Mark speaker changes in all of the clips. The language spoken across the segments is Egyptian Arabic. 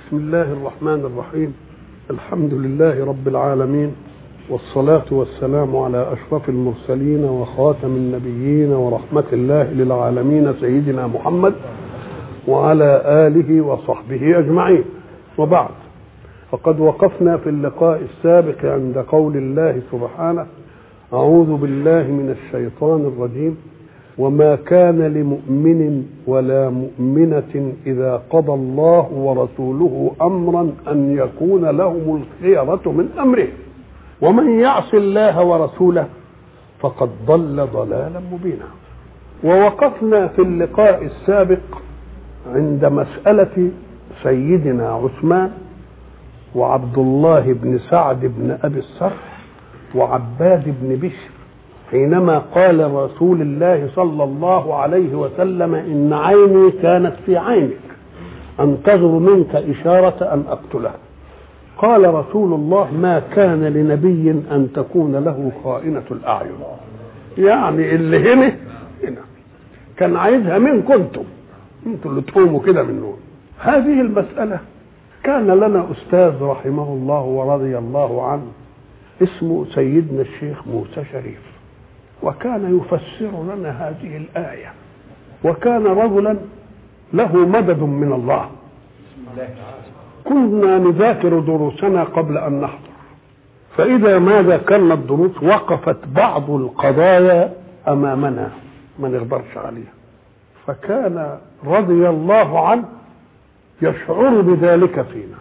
Speaker 1: بسم الله الرحمن الرحيم الحمد لله رب العالمين والصلاة والسلام على أشرف المرسلين وخاتم النبيين ورحمة الله للعالمين سيدنا محمد وعلى آله وصحبه أجمعين وبعد فقد وقفنا في اللقاء السابق عند قول الله سبحانه أعوذ بالله من الشيطان الرجيم وما كان لمؤمن ولا مؤمنة إذا قضى الله ورسوله أمرا أن يكون لهم الخيرة من أمره ومن يعص الله ورسوله فقد ضل ضلالا مبينا ووقفنا في اللقاء السابق عند مسألة سيدنا عثمان وعبد الله بن سعد بن أبي السرح وعباد بن بشر حينما قال رسول الله صلى الله عليه وسلم إن عيني كانت في عينك أنتظر منك إشارة أن أقتله قال رسول الله ما كان لنبي أن تكون له خائنة الأعين يعني اللي هنا هنا كان عايزها من كنتم انتوا اللي تقوموا كده من نور هذه المسألة كان لنا أستاذ رحمه الله ورضي الله عنه اسمه سيدنا الشيخ موسى شريف وكان يفسر لنا هذه الآية وكان رجلا له مدد من الله كنا نذاكر دروسنا قبل أن نحضر فإذا ما ذاكرنا الدروس وقفت بعض القضايا أمامنا ما نقدرش عليها فكان رضي الله عنه يشعر بذلك فينا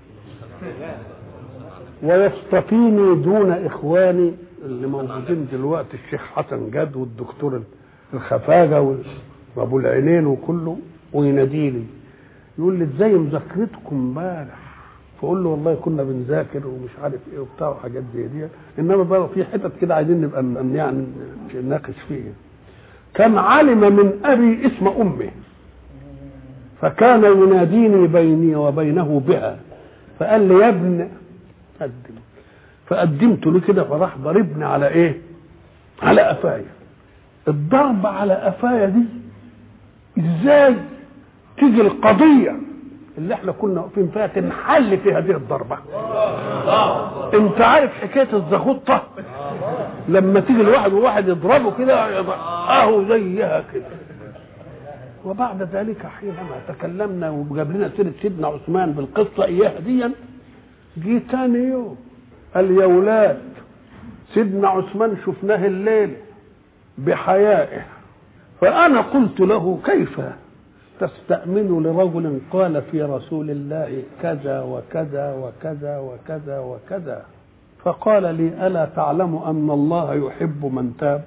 Speaker 1: ويصطفيني دون إخواني اللي موجودين دلوقتي الشيخ حسن جد والدكتور الخفاجة وابو العينين وكله ويناديني يقول لي ازاي مذاكرتكم امبارح فاقول له والله كنا بنذاكر ومش عارف ايه وبتاع وحاجات زي دي انما بقى في حتت كده عايزين نبقى يعني نناقش فيها كان علم من ابي اسم امه فكان يناديني بيني وبينه بها فقال لي يا ابن قدم فقدمت له كده فراح ضربني على ايه على قفايا الضرب على قفايا دي ازاي تيجي القضيه اللي احنا كنا واقفين فيها تنحل في هذه الضربه انت عارف حكايه الزغطه لما تيجي الواحد وواحد يضربه كده اهو زيها كده وبعد ذلك حينما تكلمنا وجاب لنا سيره سيدنا عثمان بالقصه اياها دي جه تاني يوم قال يا ولاد سيدنا عثمان شفناه الليل بحيائه فأنا قلت له كيف تستأمن لرجل قال في رسول الله كذا وكذا وكذا وكذا وكذا فقال لي ألا تعلم أن الله يحب من تاب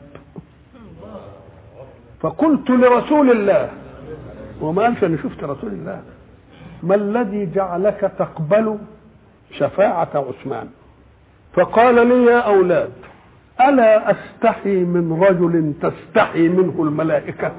Speaker 1: فقلت لرسول الله وما قالش أنا شفت رسول الله ما الذي جعلك تقبل شفاعة عثمان فقال لي يا أولاد ألا أستحي من رجل تستحي منه الملائكة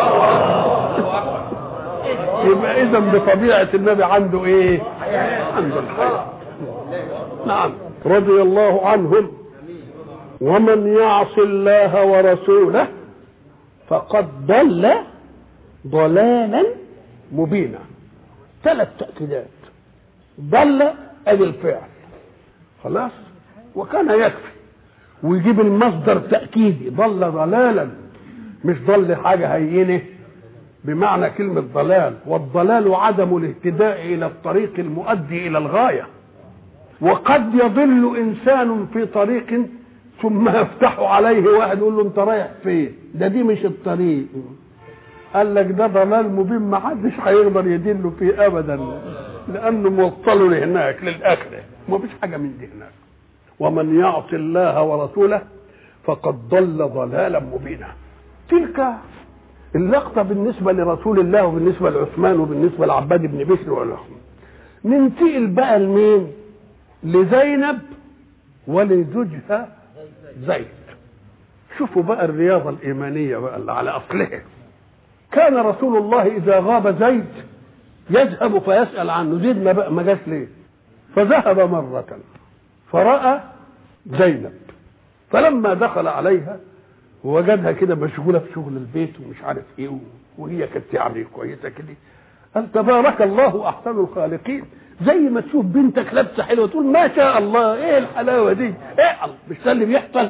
Speaker 1: يبقى إذا بطبيعة النبي عنده إيه عنده الحياة نعم رضي الله عنهم ومن يعص الله ورسوله فقد ضل ضلالا مبينا ثلاث تأكيدات ضل أدي الفعل خلاص وكان يكفي ويجيب المصدر تأكيدي ضل ضلالا مش ضل حاجة هينة بمعنى كلمة ضلال والضلال عدم الاهتداء إلى الطريق المؤدي إلى الغاية وقد يضل إنسان في طريق ثم يفتح عليه واحد يقول له أنت رايح فين ده دي مش الطريق قال لك ده ضلال مبين ما حدش هيقدر يدله فيه أبدا لأنه موصله لهناك للآخرة ما فيش حاجة من دي هناك ومن يعص الله ورسوله فقد ضل ضلالا مبينا تلك اللقطه بالنسبه لرسول الله وبالنسبه لعثمان وبالنسبه لعباد بن بشر ولهم ننتقل بقى لمين لزينب ولزوجها زيد شوفوا بقى الرياضه الايمانيه بقى اللي على اصلها كان رسول الله اذا غاب زيد يذهب فيسال عنه زيد ما بقى ما جاش ليه فذهب مره فرأى زينب فلما دخل عليها ووجدها كده مشغوله في شغل البيت ومش عارف ايه وهي كانت يعني كويسه كده قال تبارك الله احسن الخالقين زي ما تشوف بنتك لابسه حلوه تقول ما شاء الله ايه الحلاوه دي ايه الله مش ده اللي بيحصل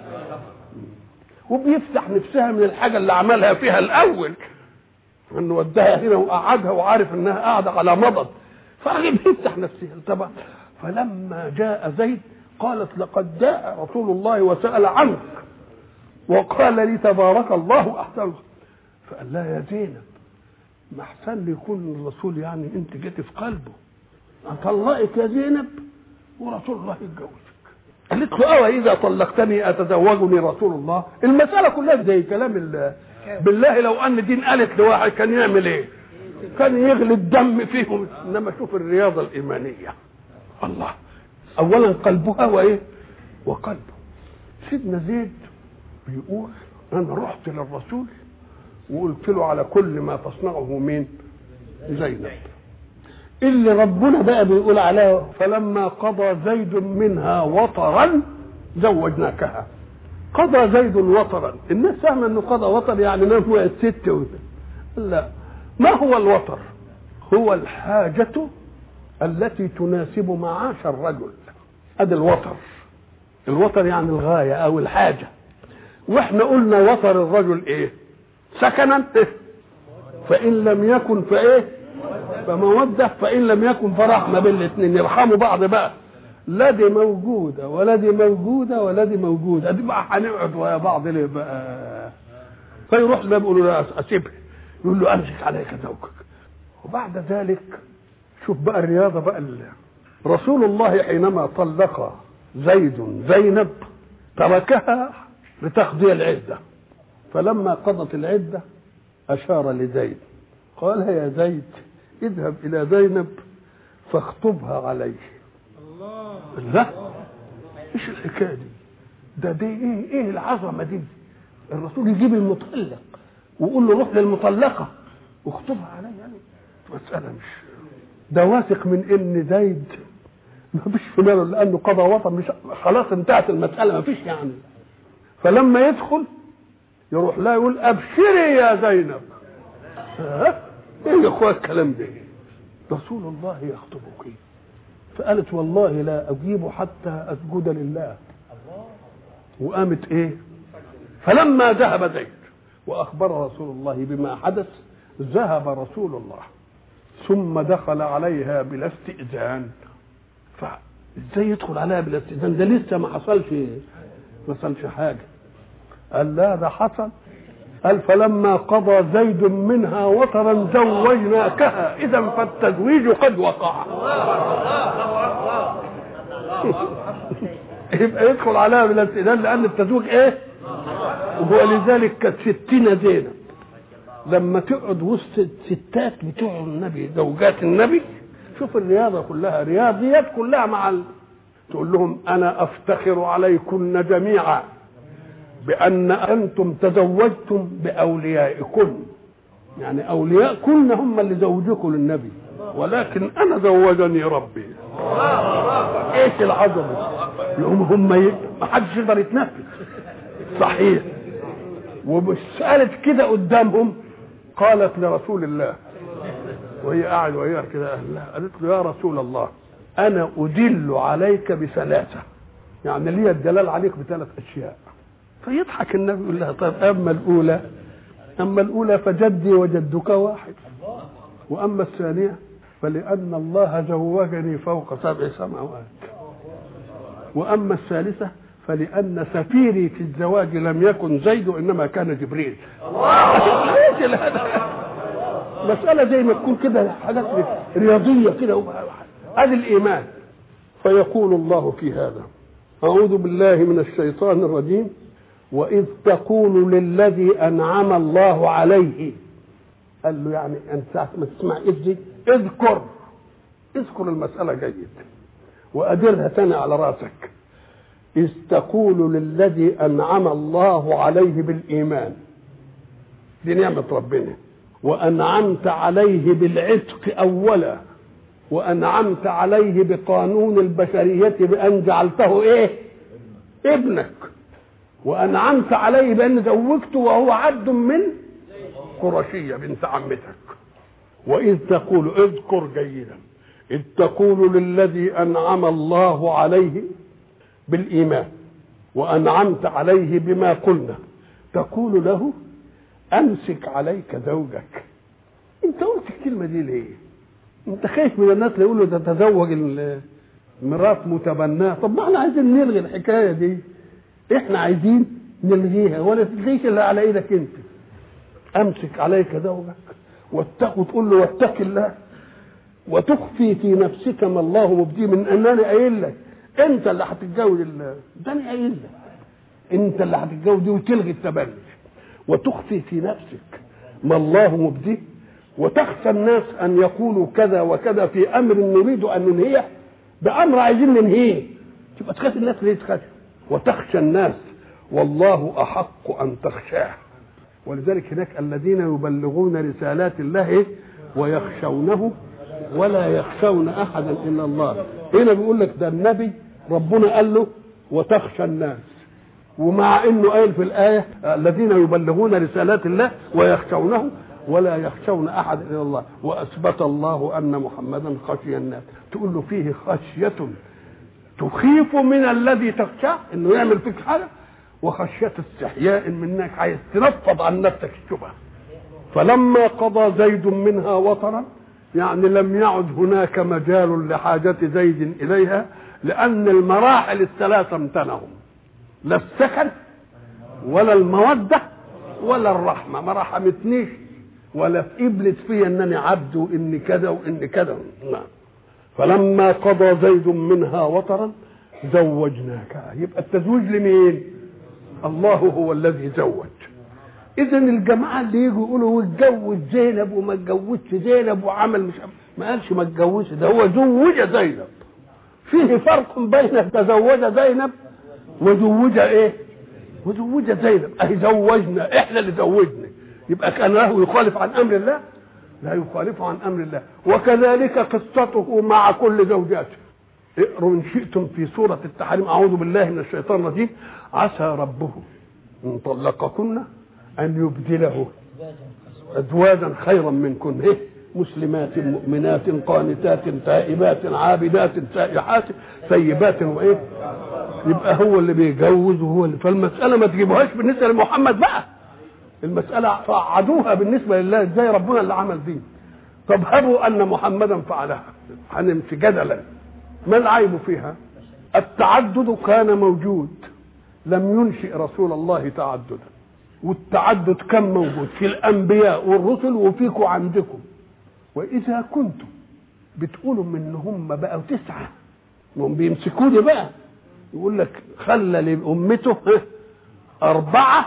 Speaker 1: وبيفتح نفسها من الحاجه اللي عملها فيها الاول انه وداها هنا وقعدها وعارف انها قاعده على مضض فراجل بيفتح نفسها طبعا فلما جاء زيد قالت لقد جاء رسول الله وسال عنك وقال لي تبارك الله احسن فقال لها يا زينب ما احسن لي يكون الرسول يعني انت جيت في قلبه اطلقك يا زينب ورسول الله يتجوزك قالت له اوى اذا طلقتني اتزوجني رسول الله المساله كلها زي كلام الله بالله لو ان دين قالت لواحد كان يعمل ايه كان يغلي الدم فيهم انما شوف الرياضه الايمانيه الله اولا قلبها وايه وقلبه سيدنا زيد بيقول انا رحت للرسول وقلت له على كل ما تصنعه مين زينب اللي ربنا بقى بيقول عليها فلما قضى زيد منها وطرا زوجناكها قضى زيد وطرا الناس فاهمه انه قضى وطر يعني نام وقت ست وده. لا ما هو الوطر هو الحاجة التي تناسب معاش الرجل هذا الوطر الوطر يعني الغاية أو الحاجة واحنا قلنا وطر الرجل ايه سكنا إيه؟ فإن لم يكن فايه فمودة فإن لم يكن فرحمة بين الاثنين يرحموا بعض بقى لا دي موجودة ولا دي موجودة ولا دي موجودة دي بقى هنقعد ويا بعض ليه بقى فيروح ما بيقولوا لا أسيبها يقول له أمسك عليك زوجك وبعد ذلك شوف بقى الرياضة بقى اللي. رسول الله حينما طلق زيد زينب تركها لتقضي العدة فلما قضت العدة أشار لزيد قال يا زيد اذهب إلى زينب فاخطبها عليه الله لا ايش الحكايه دي ده دي ايه ايه العظمه دي الرسول يجيب المطلق ويقول له روح للمطلقه واخطبها عليه يعني مساله مش ده واثق من ان زيد ما فيش في باله لانه قضى وطن مش خلاص انتهت المساله ما فيش يعني فلما يدخل يروح لا يقول ابشري يا زينب ها ايه يا اخويا الكلام ده رسول الله يخطبك فقالت والله لا اجيب حتى اسجد لله وقامت ايه فلما ذهب زيد واخبر رسول الله بما حدث ذهب رسول الله ثم دخل عليها بلا استئذان فازاي يدخل عليها بلا استئذان ده لسه ما حصلش ما حصلش حاجه قال لا ده حصل قال فلما قضى زيد منها وطرا زوجناكها اذا فالتزويج قد وقع يبقى يدخل عليها بلا استئذان لان التزويج ايه ولذلك كانت ستين زينب لما تقعد وسط الستات بتوع النبي زوجات النبي شوف الرياضه كلها رياضيات كلها مع ال... تقول لهم انا افتخر عليكن جميعا بان انتم تزوجتم باوليائكن يعني اولياءكن هم اللي زوجكم للنبي ولكن انا زوجني ربي ايش العظمه يقوم هم ي... ما حدش يقدر يتنفس صحيح ومش قالت كده قدامهم قالت لرسول الله وهي قاعد وهي كده اهلها قالت له يا رسول الله انا ادل عليك بثلاثه يعني لي الدلال عليك بثلاث اشياء فيضحك النبي يقول لها طيب اما الاولى اما الاولى فجدي وجدك واحد واما الثانيه فلان الله زوجني فوق سبع سماوات واما الثالثه فلان سفيري في الزواج لم يكن زيد وانما كان جبريل مسألة زي ما تكون كده حاجات رياضية كده هذا الإيمان فيقول الله في هذا أعوذ بالله من الشيطان الرجيم وإذ تقول للذي أنعم الله عليه قال له يعني أنت ساعة ما تسمع إذ دي اذكر اذكر المسألة جيد وأدرها تاني على راسك إذ تقول للذي أنعم الله عليه بالإيمان دي نعمة ربنا وأنعمت عليه بالعتق أولا وأنعمت عليه بقانون البشرية بأن جعلته إيه ابنك وأنعمت عليه بأن زوجته وهو عبد من قرشية بنت عمتك وإذ تقول اذكر جيدا إذ تقول للذي أنعم الله عليه بالإيمان وأنعمت عليه بما قلنا تقول له أمسك عليك زوجك أنت قلت الكلمة دي ليه؟ أنت خايف من الناس اللي يقولوا تتزوج مرات متبناه طب ما احنا عايزين نلغي الحكاية دي احنا عايزين نلغيها ولا تلغيش الا على ايدك انت امسك عليك زوجك واتق وتقول له واتق الله وتخفي في نفسك ما الله مبديه من انني قايل لك انت اللي هتتجوز ده انا قايل لك انت اللي هتتجوز دي وتلغي التبني وتخفي في نفسك ما الله مبديه وتخشى الناس ان يقولوا كذا وكذا في امر نريد ان ننهيه بامر عايزين ننهيه تبقى تخاف الناس ليه تخاف وتخشى الناس والله احق ان تخشاه ولذلك هناك الذين يبلغون رسالات الله إيه؟ ويخشونه ولا يخشون احدا الا الله هنا بيقول لك ده النبي ربنا قال له وتخشى الناس ومع انه قال في الايه الذين يبلغون رسالات الله ويخشونه ولا يخشون احد الا الله واثبت الله ان محمدا خشي الناس تقول له فيه خشيه تخيف من الذي تخشاه انه يعمل فيك حاجه وخشيه استحياء منك عايز تنفض عن نفسك الشبهه فلما قضى زيد منها وطرا يعني لم يعد هناك مجال لحاجة زيد إليها لأن المراحل الثلاثة امتنعوا لا السكن ولا المودة ولا الرحمة ما رحمتنيش ولا في إبلت في أنني عبد وإني كذا وإني كذا نعم فلما قضى زيد منها وطرا زوجناك يبقى التزويج لمين الله هو الذي زوج اذا الجماعه اللي يجوا يقولوا اتجوز زينب وما اتجوزش زينب وعمل مش ما قالش ما اتجوزش ده هو زوج زينب فيه فرق بين تزوج زينب وزوج ايه وزوج زينب اهي زوجنا احنا اللي زوجنا يبقى كان له يخالف عن امر الله لا يخالف عن امر الله وكذلك قصته مع كل زوجاته اقروا ان شئتم في سوره التحريم اعوذ بالله من الشيطان الرجيم عسى ربه ان طلقكن ان يبدله ازواجا خيرا منكن إيه؟ مسلمات مؤمنات قانتات تائبات عابدات سائحات ثيبات وايه يبقى هو اللي بيجوز وهو اللي فالمساله ما تجيبوهاش بالنسبه لمحمد بقى المساله صعدوها بالنسبه لله ازاي ربنا اللي عمل دي طب هبوا ان محمدا فعلها هنمشي جدلا ما العيب فيها التعدد كان موجود لم ينشئ رسول الله تعددا والتعدد كان موجود في الانبياء والرسل وفيكم عندكم واذا كنتم بتقولوا ان هم بقوا تسعه هم بيمسكوني بقى يقول لك خلى لامته اربعه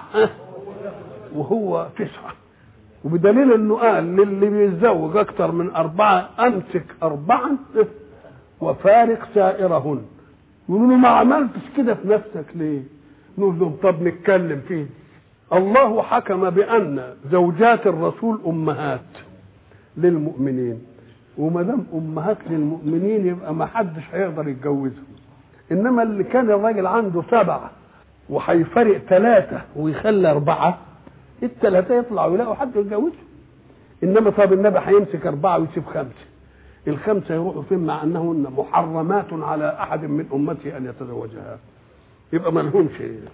Speaker 1: وهو تسعه وبدليل انه قال للي بيتزوج اكتر من اربعه امسك اربعا وفارق سائرهن يقولوا له ما عملتش كده في نفسك ليه؟ نقول لهم طب نتكلم فيه الله حكم بان زوجات الرسول امهات للمؤمنين وما دام امهات للمؤمنين يبقى ما حدش هيقدر يتجوزهم انما اللي كان الراجل عنده سبعه وهيفرق ثلاثه ويخلي اربعه الثلاثه يطلعوا يلاقوا حد يتجوزهم انما طب النبي هيمسك اربعه ويسيب خمسه الخمسه يروحوا فين مع انهن محرمات على احد من امته ان يتزوجها يبقى ما لهمش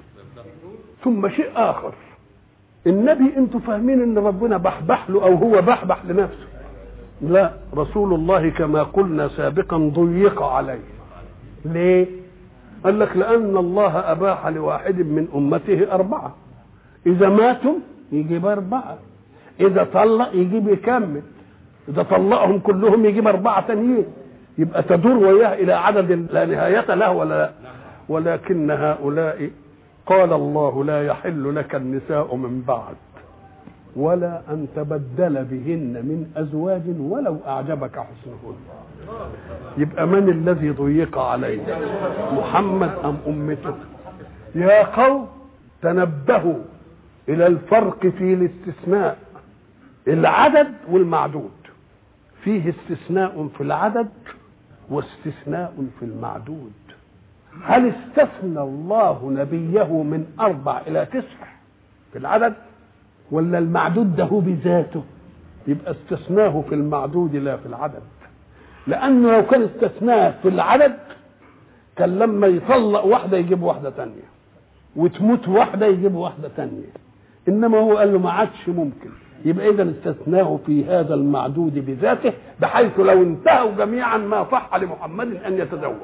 Speaker 1: ثم شيء اخر النبي انتوا فاهمين ان ربنا بحبح له او هو بحبح لنفسه لا رسول الله كما قلنا سابقا ضيق عليه ليه قال لك لان الله اباح لواحد من امته اربعه اذا ماتوا يجيب اربعه اذا طلق يجيب يكمل اذا طلقهم كلهم يجيب اربعه تانيين يبقى تدور وياه الى عدد لا نهايه له ولا لا ولكن هؤلاء قال الله لا يحل لك النساء من بعد ولا ان تبدل بهن من ازواج ولو اعجبك حسنهن يبقى من الذي ضيق عليه محمد ام امته يا قوم تنبهوا الى الفرق في الاستثناء العدد والمعدود فيه استثناء في العدد واستثناء في المعدود هل استثنى الله نبيه من أربع إلى تسع في العدد ولا المعدود ده هو بذاته يبقى استثناه في المعدود لا في العدد لانه لو كان استثناء في العدد كان لما يطلق واحده يجيب واحده تانية وتموت واحده يجيب واحده تانية انما هو قال له ما عادش ممكن يبقى اذا استثناه في هذا المعدود بذاته بحيث لو انتهوا جميعا ما صح لمحمد ان يتزوج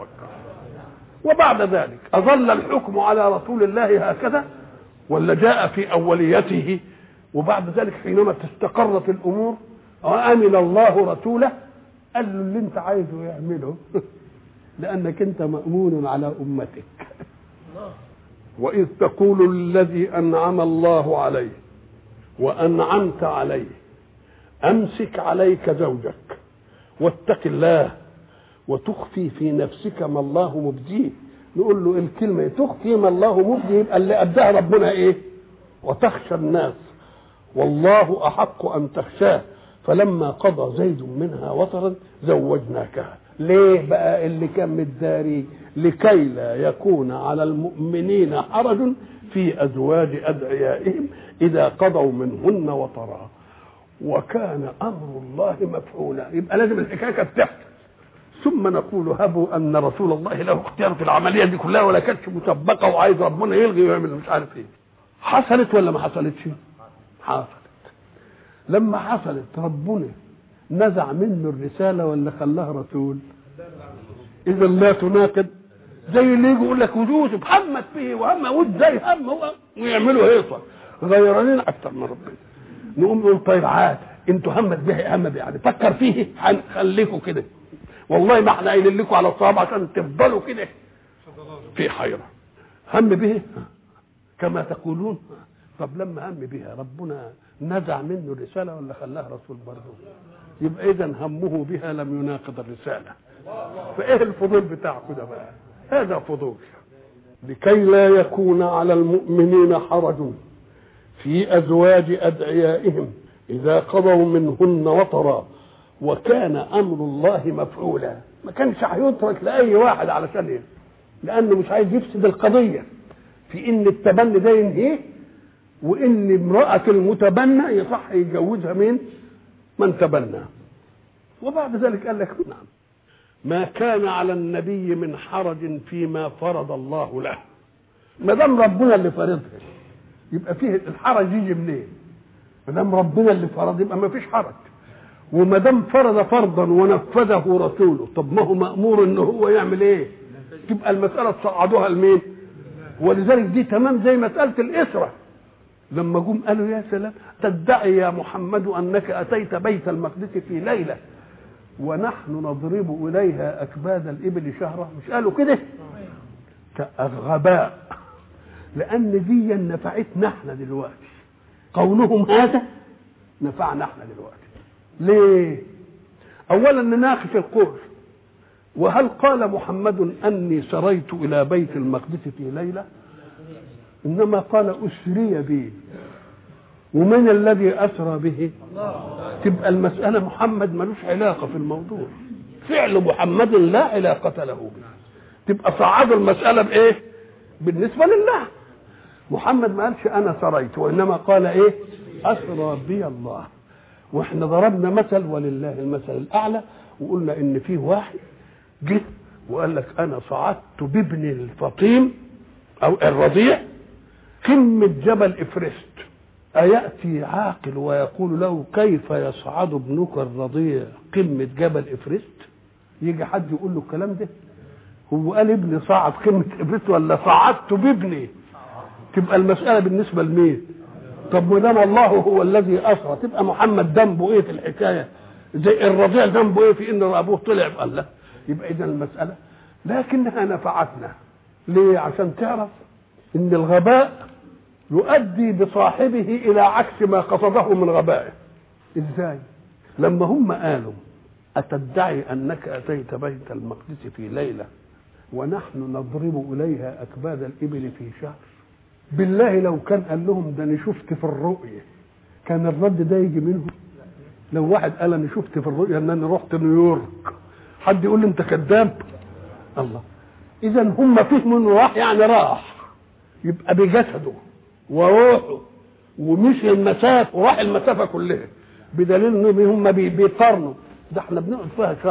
Speaker 1: وبعد ذلك اظل الحكم على رسول الله هكذا ولا جاء في اوليته وبعد ذلك حينما استقرت الامور وامن الله رسوله قال له اللي انت عايزه يعمله لانك انت مامون على امتك واذ تقول الذي انعم الله عليه وانعمت عليه امسك عليك زوجك واتق الله وتخفي في نفسك ما الله مبديه نقول له الكلمه تخفي ما الله مبديه يبقى اللي اداها ربنا ايه وتخشى الناس والله احق ان تخشاه فلما قضى زيد منها وطرا زوجناكها ليه بقى اللي كان متداري لكي لا يكون على المؤمنين حرج في ازواج ادعيائهم اذا قضوا منهن وطرا وكان امر الله مفعولا يبقى لازم الحكايه كانت تحصل ثم نقول هبوا ان رسول الله له اختيار في العمليه دي كلها ولا كانتش مسبقه وعايز ربنا يلغي ويعمل مش عارف ايه حصلت ولا ما حصلتش حصلت لما حصلت ربنا نزع منه الرساله ولا خلاها رسول اذا لا تناقض زي اللي يجي يقول لك وجوه محمد فيه وهم ود زي هم هو ويعملوا هيصه غيرانين اكتر من ربنا نقوم نقول طيب عاد انتوا همت به هم به يعني فكر فيه هنخليكم كده والله ما احنا قايلين لكم على الصواب عشان تفضلوا كده في حيره هم به كما تقولون طب لما هم بها ربنا نزع منه الرساله ولا خلاها رسول برضه يبقى اذا همه بها لم يناقض الرساله فايه الفضول بتاعكم ده بقى هذا فضول لكي لا يكون على المؤمنين حرج في ازواج ادعيائهم اذا قضوا منهن وطرا وكان امر الله مفعولا ما كانش هيترك لاي واحد علشان ايه لانه مش عايز يفسد القضيه في ان التبني ده ينهيه وان امراه المتبنى يصح يتجوزها مين من تبنى وبعد ذلك قال لك نعم ما كان على النبي من حرج فيما فرض الله له ما دام ربنا اللي فرضها يبقى فيه الحرج يجي منين ما دام ربنا اللي فرض يبقى ما فيش حرج وما دام فرض فرضا ونفذه رسوله طب ما هو مامور ان هو يعمل ايه تبقى المساله تصعدوها لمين ولذلك دي تمام زي مساله الاسره لما جم قالوا يا سلام تدعي يا محمد انك اتيت بيت المقدس في ليله ونحن نضرب اليها اكباد الابل شهرا مش قالوا كده غباء لان دي نفعتنا احنا دلوقتي قولهم هذا نفعنا احنا دلوقتي ليه اولا نناقش القول وهل قال محمد اني سريت الى بيت المقدس في ليله انما قال اسري بي ومن الذي اسرى به تبقى المساله محمد ملوش علاقه في الموضوع فعل محمد لا علاقه له به تبقى صعدوا المساله بايه بالنسبه لله محمد ما قالش انا سريت وانما قال ايه اسرى بي الله واحنا ضربنا مثل ولله المثل الاعلى وقلنا ان فيه واحد جه وقال لك انا صعدت بابني الفطيم او الرضيع قمه جبل افرست أيأتي عاقل ويقول له كيف يصعد ابنك الرضيع قمة جبل إفرست يجي حد يقول له الكلام ده هو قال ابني صعد قمة إفرست ولا صعدت بابني تبقى المسألة بالنسبة لمين طب ما دام الله هو الذي أسرى تبقى محمد ذنبه إيه في الحكاية زي الرضيع ذنبه إيه في إن أبوه طلع قال له يبقى إذا المسألة لكنها نفعتنا ليه عشان تعرف إن الغباء يؤدي بصاحبه الى عكس ما قصده من غبائه ازاي لما هم قالوا اتدعي انك اتيت بيت المقدس في ليله ونحن نضرب اليها اكباد الابل في شهر بالله لو كان قال لهم ده انا شفت في الرؤيه كان الرد ده يجي منهم لو واحد قال انا شفت في الرؤيه ان انا رحت نيويورك حد يقول لي انت كذاب الله اذا هم فهموا انه راح يعني راح يبقى بجسده وروحه ومشي المسافه وراح المسافه كلها بدليل ان هم بيقارنوا ده احنا بنقعد فيها شهر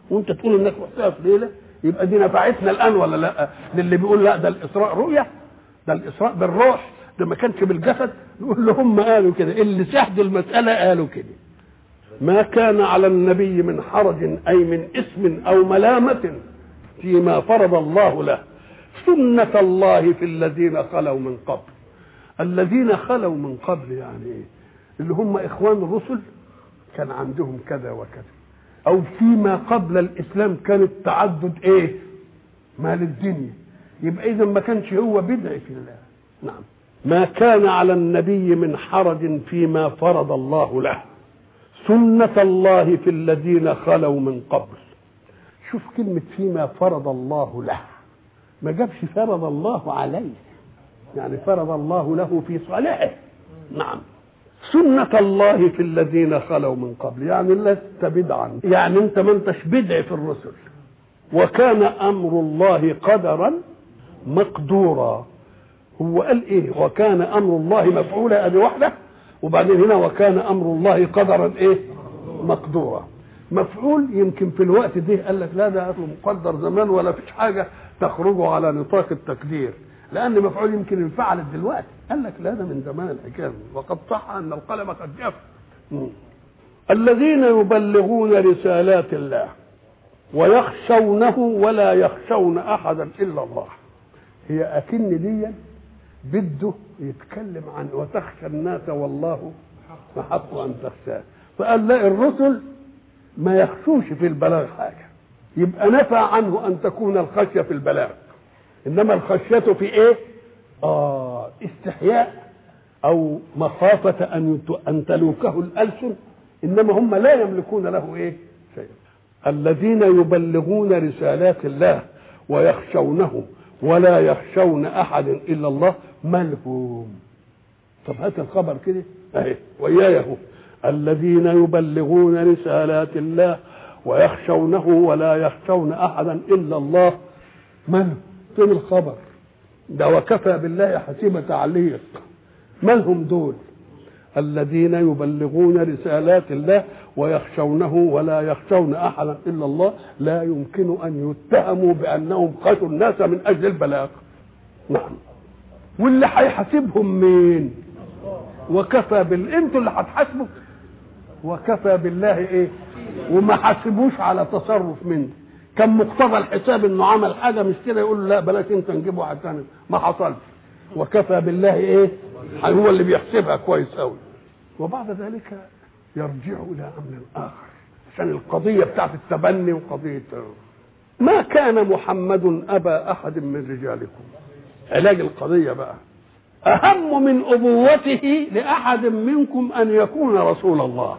Speaker 1: وانت تقول انك رحتها في ليله يبقى دي نفعتنا الان ولا لا للي بيقول لا ده الاسراء رؤيه ده الاسراء بالروح ده ما كانش بالجسد نقول له هم قالوا كده اللي شهدوا المساله قالوا كده ما كان على النبي من حرج اي من اسم او ملامه فيما فرض الله له سنه الله في الذين خلوا من قبل الذين خلوا من قبل يعني ايه اللي هم اخوان الرسل كان عندهم كذا وكذا او فيما قبل الاسلام كان التعدد ايه مال الدنيا يبقى اذا ما كانش هو بدع في الله نعم ما كان على النبي من حرج فيما فرض الله له سنة الله في الذين خلوا من قبل شوف كلمة فيما فرض الله له ما جابش فرض الله عليه يعني فرض الله له في صالحه نعم سنة الله في الذين خلوا من قبل يعني لست بدعا يعني انت ما انتش بدع في الرسل وكان امر الله قدرا مقدورا هو قال ايه وكان امر الله مفعولا ادي واحده وبعدين هنا وكان امر الله قدرا ايه مقدورا مفعول يمكن في الوقت ده قال لك لا ده اصله مقدر زمان ولا فيش حاجه تخرجه على نطاق التقدير لان مفعول يمكن انفعلت دلوقتي قال لك لا ده من زمان الحكايه وقد صح ان القلم قد جف الذين يبلغون رسالات الله ويخشونه ولا يخشون احدا الا الله هي اكن دي بده يتكلم عن وتخشى الناس والله احق ان تخشاه فقال لا الرسل ما يخشوش في البلاغ حاجه يبقى نفى عنه ان تكون الخشيه في البلاغ انما الخشيه في ايه اه استحياء او مخافه ان ان تلوكه الالسن انما هم لا يملكون له ايه شيئا الذين يبلغون رسالات الله ويخشونه ولا يخشون احد الا الله ملهم طب هات الخبر كده اهي وياي اهو الذين يبلغون رسالات الله ويخشونه ولا يخشون احدا الا الله من فين الخبر ده وكفى بالله حسيب تعليق من هم دول الذين يبلغون رسالات الله ويخشونه ولا يخشون احدا الا الله لا يمكن ان يتهموا بانهم خشوا الناس من اجل البلاغ نعم واللي هيحاسبهم مين وكفى بال انتوا اللي هتحاسبوا وكفى بالله ايه وما حاسبوش على تصرف منه كان مقتضى الحساب انه عمل حاجه مش كده يقول له لا بلاش انت نجيب واحد ثاني ما حصلش وكفى بالله ايه هو اللي بيحسبها كويس قوي وبعد ذلك يرجع الى امر اخر عشان القضيه بتاعت التبني وقضيه ما كان محمد ابا احد من رجالكم علاج القضيه بقى اهم من ابوته لاحد منكم ان يكون رسول الله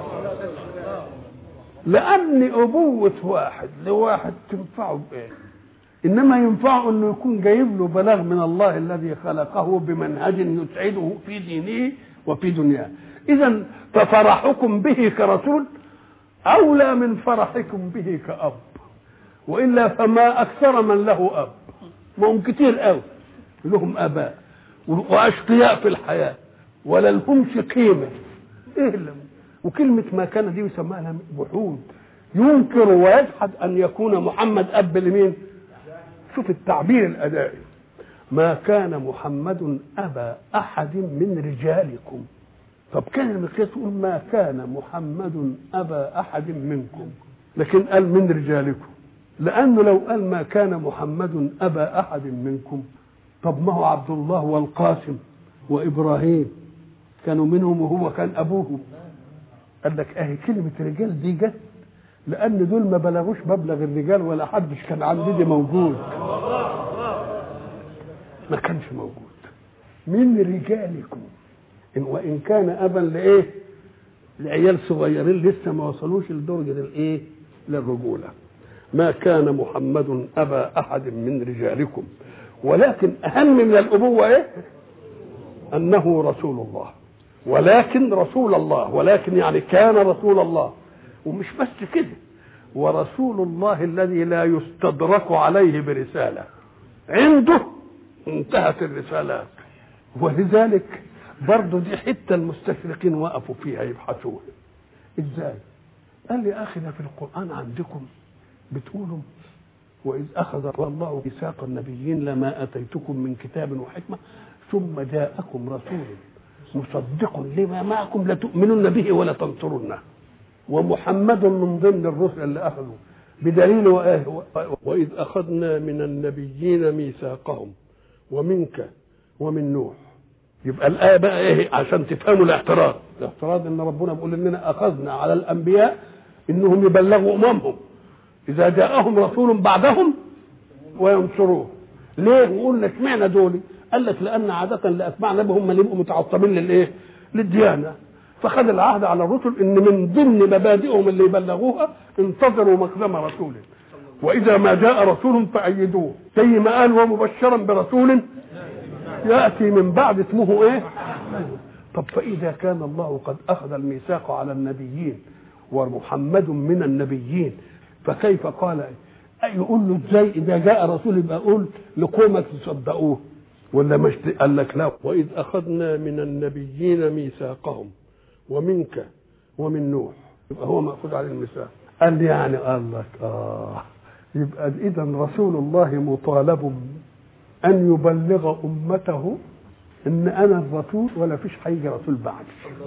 Speaker 1: لان ابوه واحد لواحد تنفعه بايه انما ينفعه انه يكون جايب له بلاغ من الله الذي خلقه بمنهج يسعده في دينه وفي دنياه اذا ففرحكم به كرسول اولى من فرحكم به كاب والا فما اكثر من له اب ما هم كتير قوي لهم اباء واشقياء في الحياه ولا لهمش قيمه ايه اللي وكلمه ما كان دي بيسموها وحود ينكر ويجحد ان يكون محمد اب لمين شوف التعبير الادائي ما كان محمد ابا احد من رجالكم طب كان المقياس يقول ما كان محمد ابا احد منكم لكن قال من رجالكم لانه لو قال ما كان محمد ابا احد منكم طب ما هو عبد الله والقاسم وابراهيم كانوا منهم وهو كان ابوهم قال لك اهي كلمه رجال دي جت لان دول ما بلغوش مبلغ الرجال ولا حدش كان عندي دي موجود ما كانش موجود من رجالكم إن وان كان ابا لايه لعيال صغيرين لسه ما وصلوش لدرجه الايه للرجوله ما كان محمد ابا احد من رجالكم ولكن اهم من الابوه ايه انه رسول الله ولكن رسول الله ولكن يعني كان رسول الله ومش بس كده ورسول الله الذي لا يستدرك عليه برساله عنده انتهت الرسالات ولذلك برضه دي حته المستشرقين وقفوا فيها يبحثوها ازاي قال لي اخي ده في القران عندكم بتقولوا وإذ أخذ الله ميثاق النبيين لما أتيتكم من كتاب وحكمة ثم جاءكم رسول مصدق لما معكم لتؤمنن به ولا تنصرنه ومحمد من ضمن الرسل اللي أخذوا بدليل وآه وإذ أخذنا من النبيين ميثاقهم ومنك ومن نوح يبقى الآية بقى إيه عشان تفهموا الاعتراض الاعتراض إن ربنا بيقول إننا أخذنا على الأنبياء إنهم يبلغوا أممهم إذا جاءهم رسول بعدهم وينصروه ليه وقلنا اشمعنى دول قال لك لأن عادة لأتباع النبي هم اللي يبقوا متعصبين للإيه للديانة فخذ العهد على الرسل ان من ضمن مبادئهم اللي يبلغوها انتظروا مقدم رسول واذا ما جاء رسول فايدوه زي ما قال ومبشرا برسول ياتي من بعد اسمه ايه طب فاذا كان الله قد اخذ الميثاق على النبيين ومحمد من النبيين فكيف قال يقول له ازاي اذا جاء رسول يبقى قول لقومك تصدقوه ولا مش قال لك لا واذ اخذنا من النبيين ميثاقهم ومنك ومن نوح يبقى هو مأخوذ عليه الميثاق قال لي يعني قال لك اه يبقى اذا رسول الله مطالب ان يبلغ امته ان انا الرسول ولا فيش هيجي رسول بعدي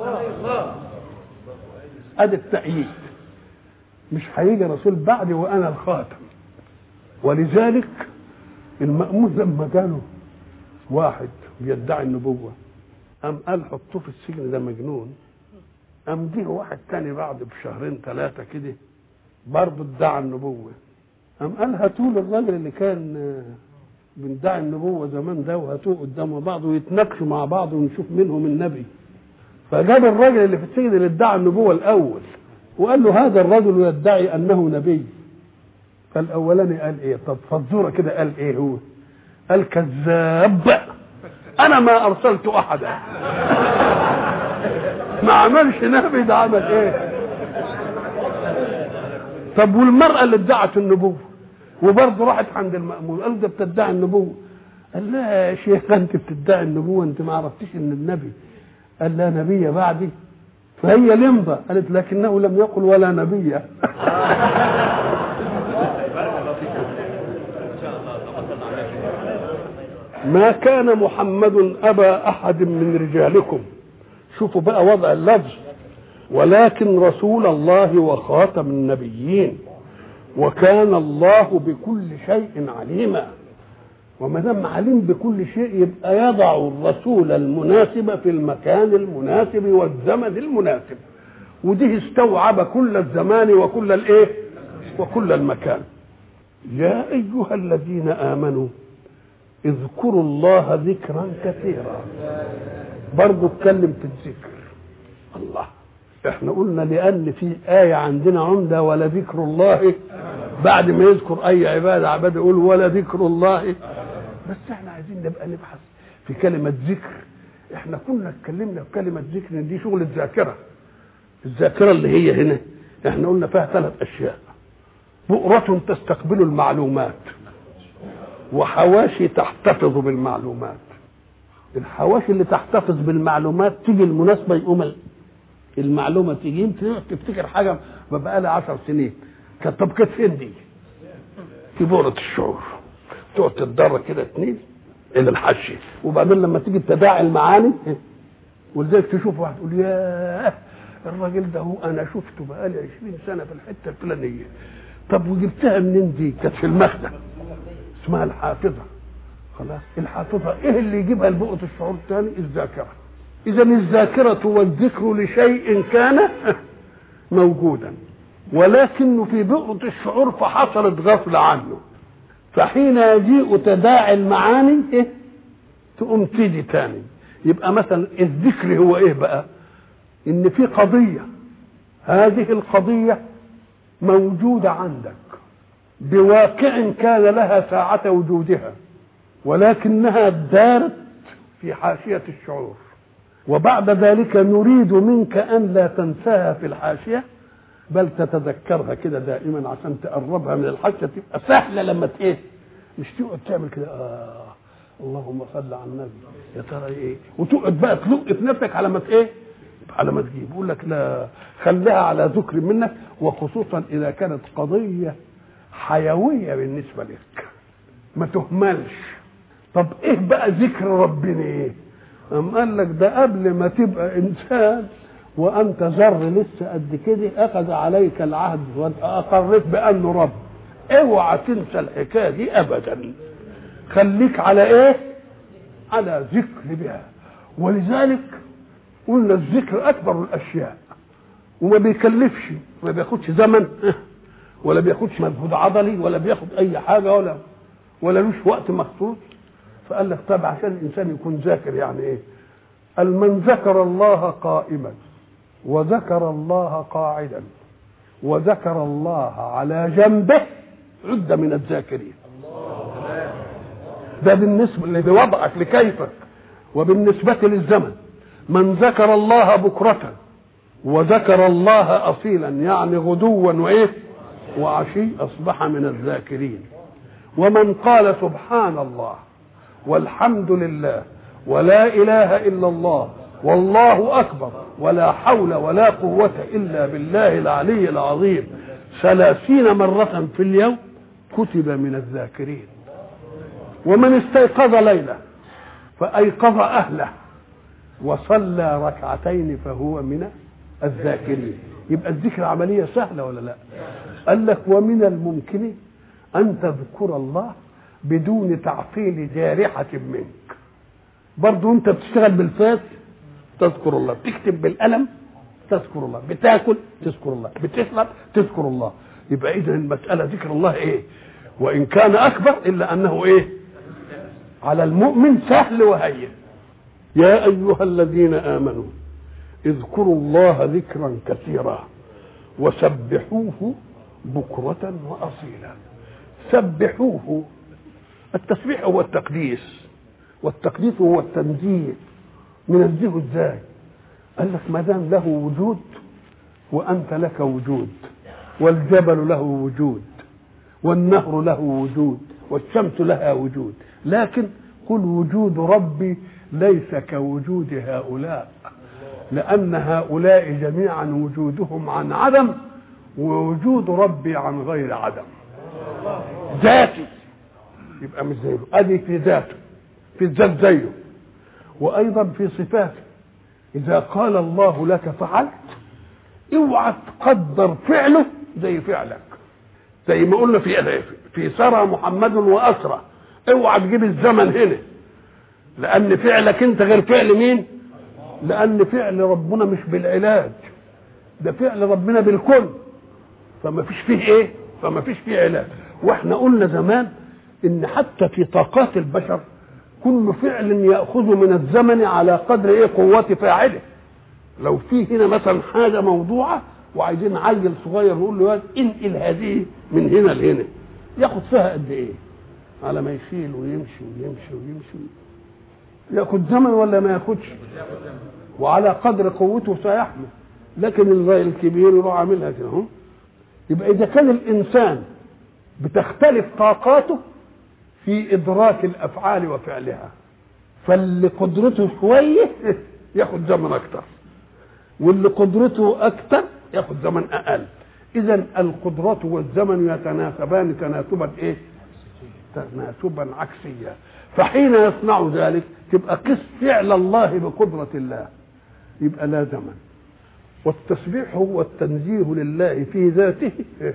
Speaker 1: ادي التأييد مش هيجي رسول بعدي وانا الخاتم ولذلك المأمون لما جاله واحد بيدعي النبوة قام قال حطوه في السجن ده مجنون قام جه واحد تاني بعد بشهرين ثلاثة كده برضه ادعى النبوة قام قال هاتوا له الراجل اللي كان بيدعي النبوة زمان ده وهاتوه قدام بعض ويتناقشوا مع بعض ونشوف منهم النبي فجاب الراجل اللي في السجن اللي ادعى النبوة الأول وقال له هذا الرجل يدعي أنه نبي فالأولاني قال إيه طب فالزورة كده قال إيه هو قال كذاب أنا ما أرسلت أحدا ما عملش نبي ده عمل ايه طب والمرأة اللي ادعت النبوة وبرضه راحت عند المأمون قال ده بتدعي النبوة قال لا يا شيخ انت بتدعي النبوة انت ما عرفتيش ان النبي قال لا نبي بعدي فهي لمضة قالت لكنه لم يقل ولا نبي ما كان محمد أبا أحد من رجالكم شوفوا بقى وضع اللفظ ولكن رسول الله وخاتم النبيين وكان الله بكل شيء عليما وما دام عليم بكل شيء يبقى يضع الرسول المناسب في المكان المناسب والزمن المناسب ودي استوعب كل الزمان وكل الايه وكل المكان يا ايها الذين امنوا اذكروا الله ذكرا كثيرا برضه اتكلم في الذكر الله احنا قلنا لان في آية عندنا عمدة ولا ذكر الله بعد ما يذكر أي عبادة عبادة يقول ولا ذكر الله بس احنا عايزين نبقى نبحث في كلمة ذكر احنا كنا اتكلمنا في كلمة ذكر دي شغل الذاكرة الذاكرة اللي هي هنا احنا قلنا فيها ثلاث أشياء بؤرة تستقبل المعلومات وحواشي تحتفظ بالمعلومات الحواشي اللي تحتفظ بالمعلومات تيجي المناسبة يقوم المعلومة تيجي يمكن تفتكر حاجة بقى لها 10 سنين كانت طب كانت فين دي؟ في بؤرة الشعور تقعد تتدرج كده اتنين الى الحشي وبعدين لما تيجي تداعي المعاني ولذلك تشوف واحد تقول ياه الراجل ده هو انا شفته بقالي 20 سنه في الحته الفلانيه طب وجبتها منين دي؟ كانت في المخزن اسمها الحافظه خلاص الحافظه ايه اللي يجيبها لبؤره الشعور الثاني؟ الذاكره اذا الذاكره والذكر لشيء كان موجودا ولكنه في بؤرة الشعور فحصلت غفلة عنه فحين يجيء تداعي المعاني إيه؟ تقوم تيجي تاني يبقى مثلا الذكر هو ايه بقى ان في قضية هذه القضية موجودة عندك بواقع كان لها ساعة وجودها ولكنها دارت في حاشية الشعور وبعد ذلك نريد منك أن لا تنساها في الحاشية بل تتذكرها كده دائما عشان تقربها من الحاشية تبقى سهلة لما ايه مش تقعد تعمل كده آه اللهم صل على النبي يا ترى ايه وتقعد بقى تلق في نفسك على ما ايه على ما تجيب يقول لك لا خليها على ذكر منك وخصوصا اذا كانت قضيه حيويه بالنسبه لك ما تهملش طب ايه بقى ذكر ربنا ايه أم قال لك ده قبل ما تبقى انسان وانت ذر لسه قد كده اخذ عليك العهد واقريت بانه رب اوعى تنسى الحكايه دي ابدا خليك على ايه على ذكر بها ولذلك قلنا الذكر اكبر الاشياء وما بيكلفش ما بياخدش زمن ولا بياخدش مجهود عضلي ولا بياخد اي حاجه ولا ولا لوش وقت مخصوص فقال لك طب عشان الانسان يكون ذاكر يعني ايه قال من ذكر الله قائما وذكر الله قاعدا وذكر الله على جنبه عد من الذاكرين ده بالنسبه لوضعك لكيفك وبالنسبه للزمن من ذكر الله بكره وذكر الله اصيلا يعني غدوا وايه وعشي اصبح من الذاكرين ومن قال سبحان الله والحمد لله ولا اله الا الله والله اكبر ولا حول ولا قوه الا بالله العلي العظيم ثلاثين مره في اليوم كتب من الذاكرين ومن استيقظ ليله فايقظ اهله وصلى ركعتين فهو من الذاكرين يبقى الذكر عمليه سهله ولا لا قال لك ومن الممكن ان تذكر الله بدون تعطيل جارحه منك برضو انت بتشتغل بالفاس تذكر الله بتكتب بالقلم تذكر الله بتاكل تذكر الله بتشرب تذكر الله يبقى اذا المساله ذكر الله ايه وان كان اكبر الا انه ايه على المؤمن سهل وهين يا ايها الذين امنوا اذكروا الله ذكرا كثيرا وسبحوه بكرة وأصيلا سبحوه التسبيح هو التقديس والتقديس هو التنزيه منزهه ازاي قال لك ما دام له وجود وانت لك وجود والجبل له وجود والنهر له وجود والشمس لها وجود لكن قل وجود ربي ليس كوجود هؤلاء لأن هؤلاء جميعا وجودهم عن عدم ووجود ربي عن غير عدم ذاتي يبقى مش زيه ادي في ذاته في الذات زيه وايضا في صفاته اذا قال الله لك فعلت اوعى تقدر فعله زي فعلك زي ما قلنا في في سرى محمد واسرى اوعى تجيب الزمن هنا لان فعلك انت غير فعل مين لان فعل ربنا مش بالعلاج ده فعل ربنا بالكل فما فيش فيه ايه فما فيش فيه علاج واحنا قلنا زمان ان حتى في طاقات البشر كل فعل ياخذ من الزمن على قدر ايه قوه فاعله لو في هنا مثلا حاجه موضوعه وعايزين عيل صغير نقول له انقل هذه من هنا لهنا ياخد فيها قد ايه على ما يشيل ويمشي ويمشي ويمشي ياخد زمن ولا ما ياخدش وعلى قدر قوته سيحمل لكن الراجل الكبير يروح عاملها كده اهو يبقى اذا كان الانسان بتختلف طاقاته في ادراك الافعال وفعلها فاللي قدرته شويه ياخد زمن اكتر واللي قدرته اكتر ياخد زمن اقل اذا القدرة والزمن يتناسبان تناسبا ايه تناسبا عكسيا فحين يصنع ذلك تبقى قس فعل الله بقدرة الله يبقى لا زمن والتسبيح هو التنزيه لله في ذاته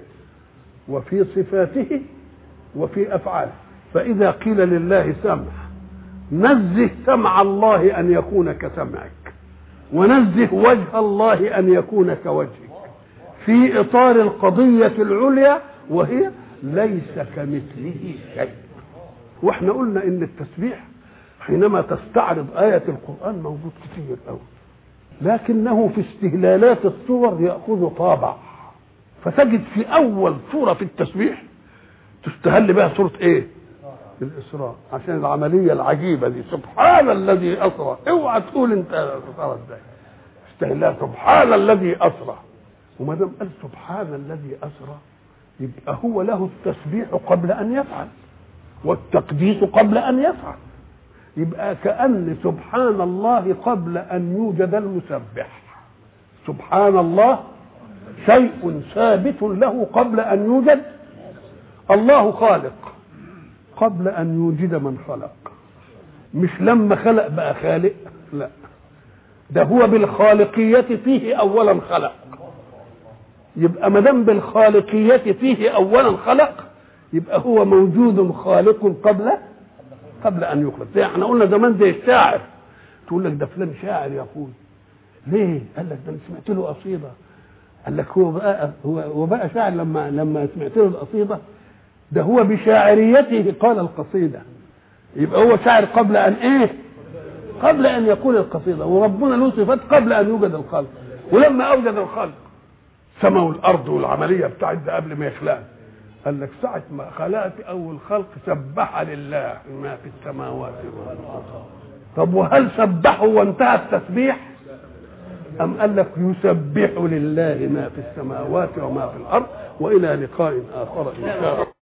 Speaker 1: وفي صفاته وفي افعاله فاذا قيل لله سمع نزه سمع الله ان يكون كسمعك ونزه وجه الله ان يكون كوجهك في اطار القضيه العليا وهي ليس كمثله شيء واحنا قلنا ان التسبيح حينما تستعرض آية القرآن موجود كتير قوي لكنه في استهلالات الصور يأخذ طابع فتجد في أول صورة في التسبيح تستهل بها صورة إيه؟ الإسراء عشان العملية العجيبة دي سبحان الذي أسرى اوعى تقول أنت أسرى إزاي استهلال سبحان الذي أسرى وما دام قال سبحان الذي أسرى يبقى هو له التسبيح قبل أن يفعل والتقديس قبل أن يفعل يبقى كأن سبحان الله قبل أن يوجد المسبح سبحان الله شيء ثابت له قبل أن يوجد الله خالق قبل ان يوجد من خلق مش لما خلق بقى خالق لا ده هو بالخالقية فيه أولا خلق يبقى ما دام بالخالقية فيه أولا خلق يبقى هو موجود خالق قبل قبل أن يخلق زي احنا قلنا زمان زي الشاعر تقول لك ده فلان شاعر يا أخوي ليه؟ قال لك ده أنا سمعت له قصيدة قال لك هو بقى هو هو بقى شاعر لما لما سمعت له القصيدة ده هو بشاعريته قال القصيدة يبقى هو شاعر قبل أن إيه؟ قبل ان يقول القصيده وربنا له صفات قبل ان يوجد الخلق ولما اوجد الخلق سماء والارض والعمليه بتاعت ده قبل ما يخلق قال لك ساعة ما خلقت أول خلق سبح لله ما في السماوات والأرض طب وهل سبحوا وانتهى التسبيح؟ أم قال لك يسبح لله ما في السماوات وما في الأرض وإلى لقاء آخر إن شاء الله